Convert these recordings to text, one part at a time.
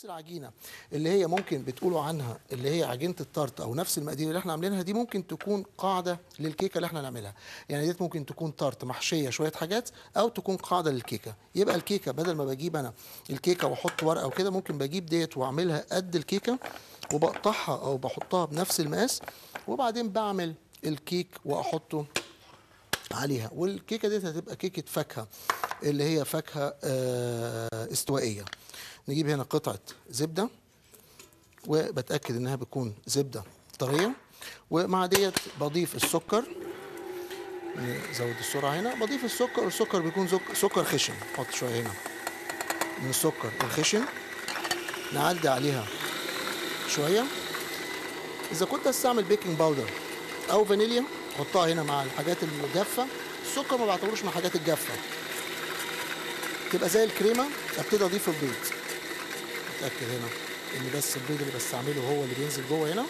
العجينه اللي هي ممكن بتقولوا عنها اللي هي عجينه التارت او نفس المقادير اللي احنا عاملينها دي ممكن تكون قاعده للكيكه اللي احنا نعملها يعني ديت ممكن تكون تارت محشيه شويه حاجات او تكون قاعده للكيكه يبقى الكيكه بدل ما بجيب انا الكيكه واحط ورقه وكده ممكن بجيب ديت واعملها قد الكيكه وبقطعها او بحطها بنفس المقاس وبعدين بعمل الكيك واحطه عليها والكيكه دي هتبقى كيكه فاكهه اللي هي فاكهه آه، استوائيه نجيب هنا قطعه زبده وبتاكد انها بتكون زبده طريه ومع ديت بضيف السكر نزود السرعه هنا بضيف السكر والسكر بيكون زك- سكر خشن نحط شويه هنا من السكر الخشن نعدي عليها شويه اذا كنت استعمل بيكنج باودر او فانيليا حطها هنا مع الحاجات الجافه السكر ما بعتبروش مع الحاجات الجافه تبقى زي الكريمه ابتدي اضيف البيض اتاكد هنا ان بس البيض اللي بستعمله هو اللي بينزل جوه هنا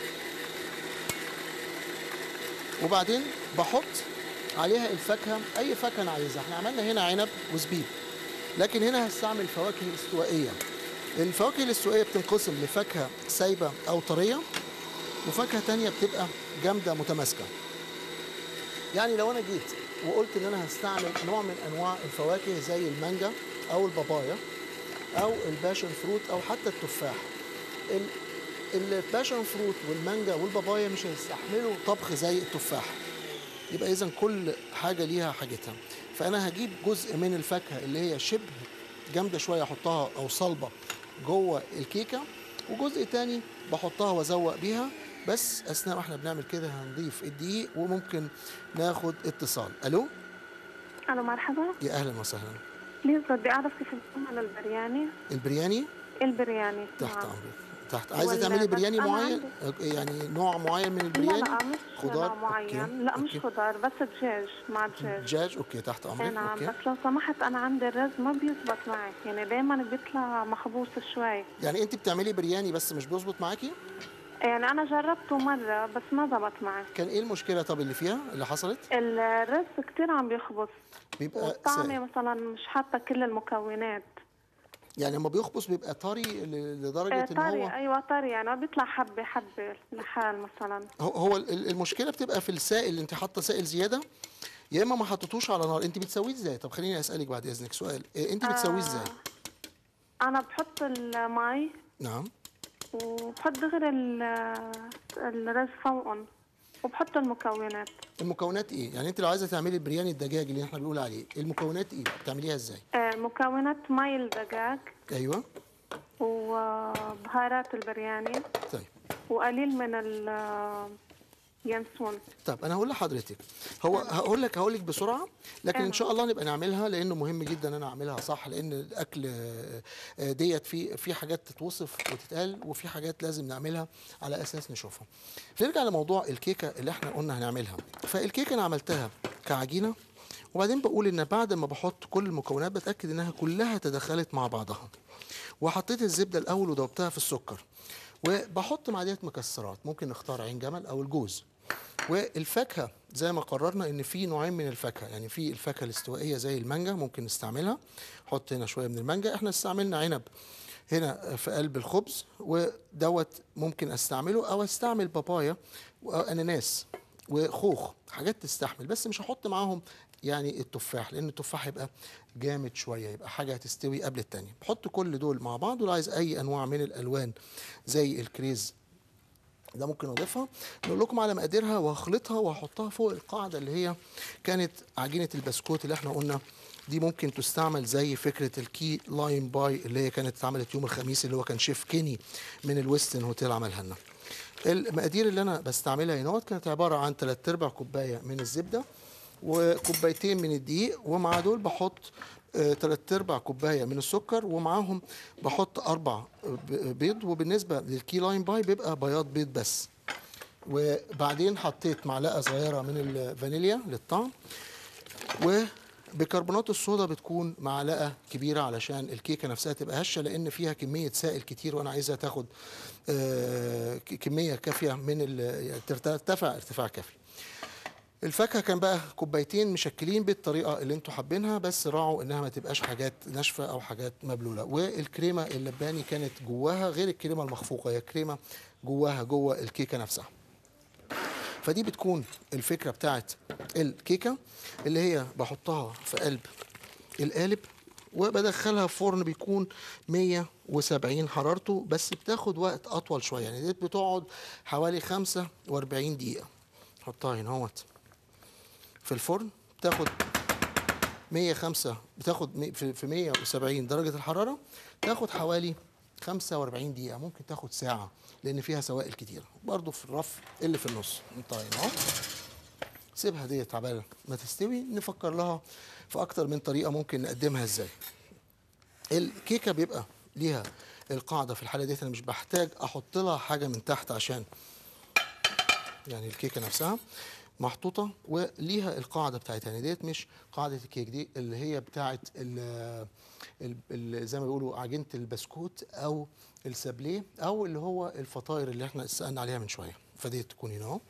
وبعدين بحط عليها الفاكهه اي فاكهه انا عايزها احنا عملنا هنا عنب وزبيب لكن هنا هستعمل فواكه استوائيه الفواكه الاستوائيه بتنقسم لفاكهه سايبه او طريه وفاكهه تانية بتبقى جامده متماسكه يعني لو انا جيت وقلت ان انا هستعمل نوع من انواع الفواكه زي المانجا او البابايا او الباشن فروت او حتى التفاح ال- الباشن فروت والمانجا والبابايا مش هيستحملوا طبخ زي التفاح يبقى اذا كل حاجه ليها حاجتها فانا هجيب جزء من الفاكهه اللي هي شبه جامده شويه احطها او صلبه جوه الكيكه وجزء تاني بحطها وازوق بيها بس اثناء ما احنا بنعمل كده هنضيف الدقيق وممكن ناخد اتصال الو الو مرحبا يا اهلا وسهلا بليز بدي اعرف كيف بعمل البرياني البرياني البرياني تحت نعم. امرك تحت عايزه ولا تعملي بس برياني أنا معين يعني نوع معين من لا البرياني لا مش خضار نوع معين أوكي. لا مش أوكي. خضار بس دجاج مع دجاج دجاج اوكي تحت إيه امرك نعم اوكي بس لو سمحت انا عندي الرز ما بيزبط معي يعني دايما بيطلع مخبوص شوي يعني انت بتعملي برياني بس مش بيظبط معاكي يعني انا جربته مره بس ما زبط معي كان ايه المشكله طب اللي فيها اللي حصلت الرز كتير عم بيخبص بيبقى والطعمه سائل. مثلا مش حاطه كل المكونات يعني لما بيخبص بيبقى طري ل- لدرجه آه، ان طري هو ايوه طري يعني ما بيطلع حبه حبه لحال مثلا هو- هو ال- المشكله بتبقى في السائل اللي انت حاطه سائل زياده يا اما ما حطيتوش على نار انت بتسويه ازاي طب خليني اسالك بعد اذنك سؤال إيه انت بتسويه ازاي انا بحط المي نعم وبحط دغري ال- الرز فوقهم وبحط المكونات المكونات ايه يعني انت لو عايزه تعملي برياني الدجاج اللي احنا بنقول عليه المكونات ايه بتعمليها ازاي آه، مكونات مي الدجاج ايوه وبهارات البرياني طيب وقليل من اليانسون طب انا هقول لحضرتك هو هقول لك هقول لك بسرعه لكن ان شاء الله نبقى نعملها لانه مهم جدا انا اعملها صح لان الاكل آه، آه، ديت في في حاجات تتوصف وتتقال وفي حاجات لازم نعملها على اساس نشوفها نرجع لموضوع الكيكه اللي احنا قلنا هنعملها فالكيكه انا عملتها كعجينه وبعدين بقول ان بعد ما بحط كل المكونات بتاكد انها كلها تدخلت مع بعضها وحطيت الزبده الاول ودوبتها في السكر وبحط مع ديت مكسرات ممكن نختار عين جمل او الجوز والفاكهه زي ما قررنا ان في نوعين من الفاكهه يعني في الفاكهه الاستوائيه زي المانجا ممكن نستعملها حط هنا شويه من المانجا احنا استعملنا عنب هنا في قلب الخبز ودوت ممكن استعمله او استعمل بابايا واناناس وخوخ حاجات تستحمل بس مش هحط معاهم يعني التفاح لان التفاح يبقى جامد شويه يبقى حاجه هتستوي قبل التانيه بحط كل دول مع بعض ولو عايز اي انواع من الالوان زي الكريز ده ممكن اضيفها نقول لكم على مقاديرها وهخلطها وهحطها فوق القاعده اللي هي كانت عجينه البسكوت اللي احنا قلنا دي ممكن تستعمل زي فكره الكي لاين باي اللي هي كانت اتعملت يوم الخميس اللي هو كان شيف كيني من الويستن هوتيل عملها لنا المقادير اللي انا بستعملها هنا كانت عباره عن 3 ارباع كوبايه من الزبده وكوبايتين من الدقيق ومع دول بحط آه، تلات ارباع كوبايه من السكر ومعاهم بحط اربع ب- بيض وبالنسبه للكي لاين باي بيبقى بياض بيض بس وبعدين حطيت معلقه صغيره من الفانيليا للطعم وبيكربونات الصودا بتكون معلقه كبيره علشان الكيكه نفسها تبقى هشه لان فيها كميه سائل كتير وانا عايزها تاخد آه، ك- كميه كافيه من ال- ترتفع ارتفاع كافي الفاكهه كان بقى كوبايتين مشكلين بالطريقه اللي انتوا حابينها بس راعوا انها ما تبقاش حاجات ناشفه او حاجات مبلوله والكريمه اللباني كانت جواها غير الكريمه المخفوقه هي كريمه جواها جوه الكيكه نفسها فدي بتكون الفكره بتاعت الكيكه اللي هي بحطها في قلب القالب وبدخلها في فرن بيكون 170 حرارته بس بتاخد وقت اطول شويه يعني ديت بتقعد حوالي 45 دقيقه حطها هنا اهوت في الفرن بتاخد 105 بتاخد مي- في في 170 درجه الحراره تاخد حوالي 45 دقيقه ممكن تاخد ساعه لان فيها سوائل كتيره برضو في الرف اللي في النص نحطها هنا اهو سيبها ديت عبال ما تستوي نفكر لها في اكتر من طريقه ممكن نقدمها ازاي الكيكه بيبقى ليها القاعده في الحاله ديت انا مش بحتاج احط لها حاجه من تحت عشان يعني الكيكه نفسها محطوطه وليها القاعده بتاعتها يعني ديت مش قاعده الكيك دي اللي هي بتاعت ال- ال- ال- زي ما بيقولوا عجينه البسكوت او السابليه او اللي هو الفطاير اللي احنا سالنا عليها من شويه فديت تكون هنا اهو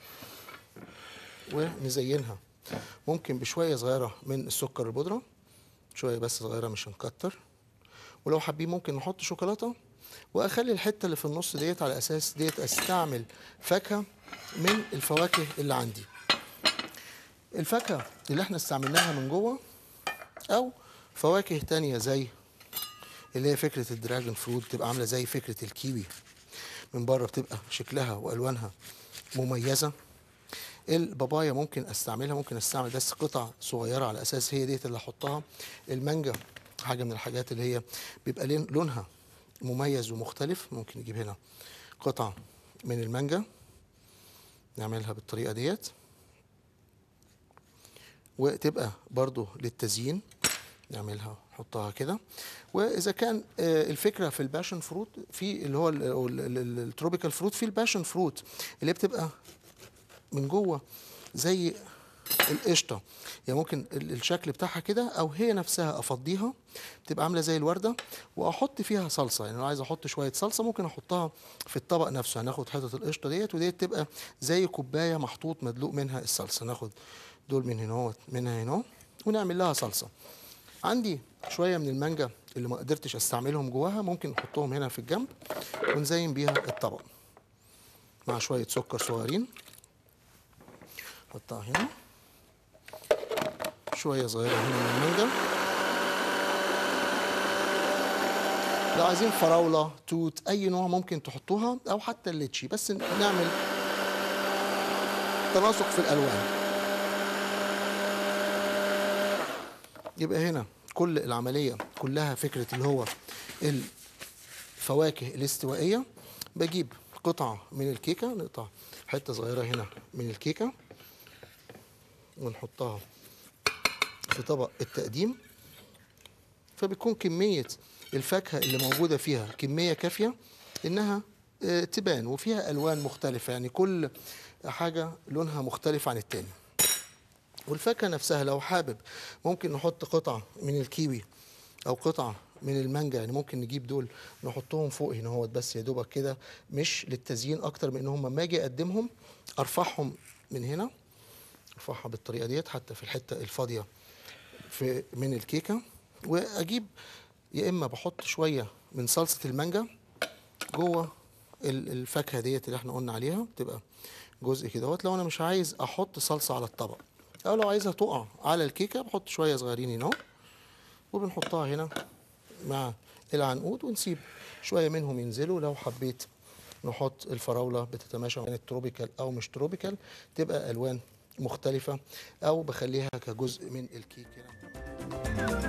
ونزينها ممكن بشويه صغيره من السكر البودره شويه بس صغيره مش هنكتر ولو حابين ممكن نحط شوكولاته واخلي الحته اللي في النص ديت على اساس ديت استعمل فاكهه من الفواكه اللي عندي الفاكهه اللي احنا استعملناها من جوه او فواكه تانية زي اللي هي فكره الدراجون فروت بتبقى عامله زي فكره الكيوي من بره بتبقى شكلها والوانها مميزه البابايا ممكن استعملها ممكن استعمل بس قطع صغيره على اساس هي ديت اللي احطها المانجا حاجه من الحاجات اللي هي بيبقى لين- لونها مميز ومختلف ممكن نجيب هنا قطع من المانجا نعملها بالطريقه ديت وتبقى برضو للتزيين نعملها نحطها كده واذا كان آه، الفكره في الباشن فروت في اللي هو ال- ال- ال- التروبيكال فروت في الباشن فروت اللي بتبقى من جوه زي القشطه يعني ممكن ال- الشكل بتاعها كده او هي نفسها افضيها تبقى عامله زي الورده واحط فيها صلصه يعني لو عايز احط شويه صلصه ممكن احطها في الطبق نفسه هناخد حته القشطه ديت وديت تبقى زي كوبايه محطوط مدلوق منها الصلصه ناخد دول من هنا اهوت، منها هنا اهو، ونعمل لها صلصه عندي شويه من المانجا اللي ما قدرتش استعملهم جواها ممكن نحطهم هنا في الجنب ونزين بيها الطبق مع شويه سكر صغيرين نحطها هنا شويه صغيره هنا من المانجا لو عايزين فراوله توت اي نوع ممكن تحطوها او حتى الليتشي بس نعمل تناسق في الالوان يبقى هنا كل العمليه كلها فكره اللي هو الفواكه الاستوائيه بجيب قطعه من الكيكه نقطع حته صغيره هنا من الكيكه ونحطها في طبق التقديم فبيكون كمية الفاكهة اللي موجودة فيها كمية كافية إنها آه، تبان وفيها ألوان مختلفة يعني كل حاجة لونها مختلف عن التاني والفاكهة نفسها لو حابب ممكن نحط قطعة من الكيوي أو قطعة من المانجا يعني ممكن نجيب دول نحطهم فوق هنا هو بس يا دوبك كده مش للتزيين أكتر من إن هم لما أجي أقدمهم أرفعهم من هنا ارفعها بالطريقه ديت حتى في الحته الفاضيه في من الكيكه واجيب يا اما بحط شويه من صلصه المانجا جوه ال- الفاكهه ديت اللي احنا قلنا عليها بتبقى جزء كده اهوت لو انا مش عايز احط صلصه على الطبق او لو عايزها تقع على الكيكه بحط شويه صغيرين هنا اهو وبنحطها هنا مع العنقود ونسيب شويه منهم ينزلوا لو حبيت نحط الفراوله بتتماشى كانت تروبيكال او مش تروبيكال تبقى الوان مختلفه او بخليها كجزء من الكيك هنا